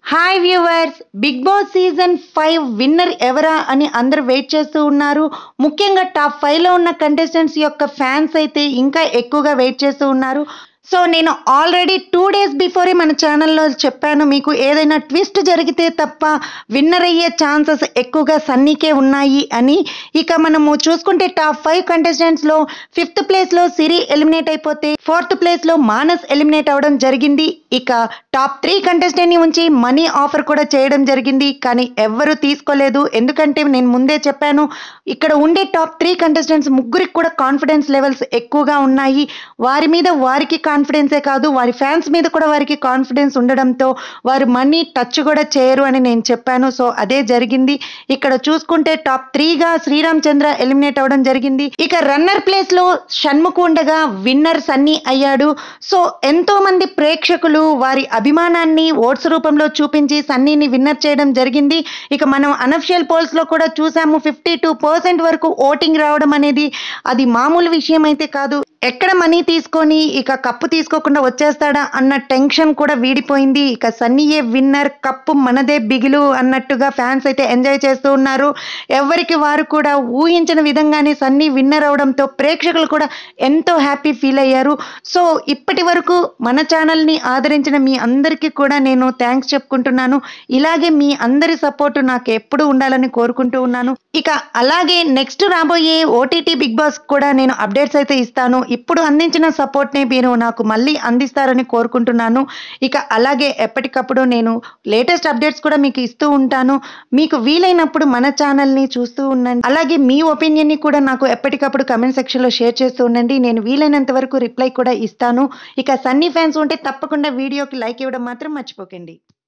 hi viewers Bigg Boss season five winner ఎవరా అని అందరూ వెయిట్ చేస్తూ ఉన్నారు ముఖ్యంగా టాప్ ఫైవ్లో ఉన్న కంటెస్టెంట్స్ యొక్క ఫ్యాన్స్ అయితే ఇంకా ఎక్కువగా వెయిట్ చేస్తూ ఉన్నారు సో నేను ఆల్రెడీ టూ డేస్ బిఫోరే మన ఛానల్లో చెప్పాను మీకు ఏదైనా ట్విస్ట్ జరిగితే తప్ప విన్నర్ అయ్యే ఛాన్సెస్ ఎక్కువగా సన్నీకే ఉన్నాయి అని ఇక మనము చూసుకుంటే టాప్ ఫైవ్ కంటెస్టెంట్స్లో ఫిఫ్త్ ప్లేస్లో సిరి ఎలిమినేట్ అయిపోతే ఫోర్త్ ప్లేస్లో మానస్ ఎలిమినేట్ అవ్వడం జరిగింది ఇక టాప్ త్రీ కంటెస్టెంట్ని ఉంచి మనీ ఆఫర్ కూడా చేయడం జరిగింది కానీ ఎవ్వరూ తీసుకోలేదు ఎందుకంటే నేను ముందే చెప్పాను ఇక్కడ ఉండే టాప్ త్రీ కంటెస్టెంట్స్ ముగ్గురికి కూడా కాన్ఫిడెన్స్ లెవెల్స్ ఎక్కువగా ఉన్నాయి వారి మీద వారికి కాన్ఫిడెన్సే కాదు వారి ఫ్యాన్స్ మీద కూడా వారికి కాన్ఫిడెన్స్ ఉండడంతో వారు మనీ టచ్ కూడా చేయరు అని నేను చెప్పాను సో అదే జరిగింది ఇక్కడ చూసుకుంటే టాప్ త్రీగా శ్రీరామ్ చంద్ర ఎలిమినేట్ అవ్వడం జరిగింది ఇక రన్నర్ ప్లేస్ లో షణ్ముఖ్ ఉండగా విన్నర్ సన్నీ అయ్యాడు సో ఎంతో మంది ప్రేక్షకులు వారి అభిమానాన్ని ఓట్స్ రూపంలో చూపించి సన్నీని విన్నర్ చేయడం జరిగింది ఇక మనం అనఫిషియల్ పోల్స్ లో కూడా చూసాము ఫిఫ్టీ టూ పర్సెంట్ వరకు ఓటింగ్ రావడం అనేది అది మామూలు విషయం అయితే కాదు ఎక్కడ మనీ తీసుకొని ఇక కప్పు తీసుకోకుండా వచ్చేస్తాడా అన్న టెన్షన్ కూడా వీడిపోయింది ఇక సన్నీయే విన్నర్ కప్పు మనదే బిగులు అన్నట్టుగా ఫ్యాన్స్ అయితే ఎంజాయ్ చేస్తూ ఉన్నారు ఎవరికి వారు కూడా ఊహించిన విధంగానే సన్నీ విన్నర్ అవడంతో ప్రేక్షకులు కూడా ఎంతో హ్యాపీ ఫీల్ అయ్యారు సో ఇప్పటి వరకు మన ఛానల్ని ఆదరించిన మీ అందరికీ కూడా నేను థ్యాంక్స్ చెప్పుకుంటున్నాను ఇలాగే మీ అందరి సపోర్ట్ నాకు ఎప్పుడు ఉండాలని కోరుకుంటూ ఉన్నాను ఇక అలాగే నెక్స్ట్ రాబోయే ఓటీటీ బిగ్ బాస్ కూడా నేను అప్డేట్స్ అయితే ఇస్తాను ఇప్పుడు అందించిన సపోర్ట్ని మీరు నాకు మళ్ళీ అందిస్తారని కోరుకుంటున్నాను ఇక అలాగే ఎప్పటికప్పుడు నేను లేటెస్ట్ అప్డేట్స్ కూడా మీకు ఇస్తూ ఉంటాను మీకు వీలైనప్పుడు మన ఛానల్ని చూస్తూ ఉండండి అలాగే మీ ఒపీనియన్ని కూడా నాకు ఎప్పటికప్పుడు కమెంట్ సెక్షన్లో షేర్ చేస్తూ ఉండండి నేను వీలైనంత వరకు రిప్లై కూడా ఇస్తాను ఇక సన్నీ ఫ్యాన్స్ ఉంటే తప్పకుండా వీడియోకి లైక్ ఇవ్వడం మాత్రం మర్చిపోకండి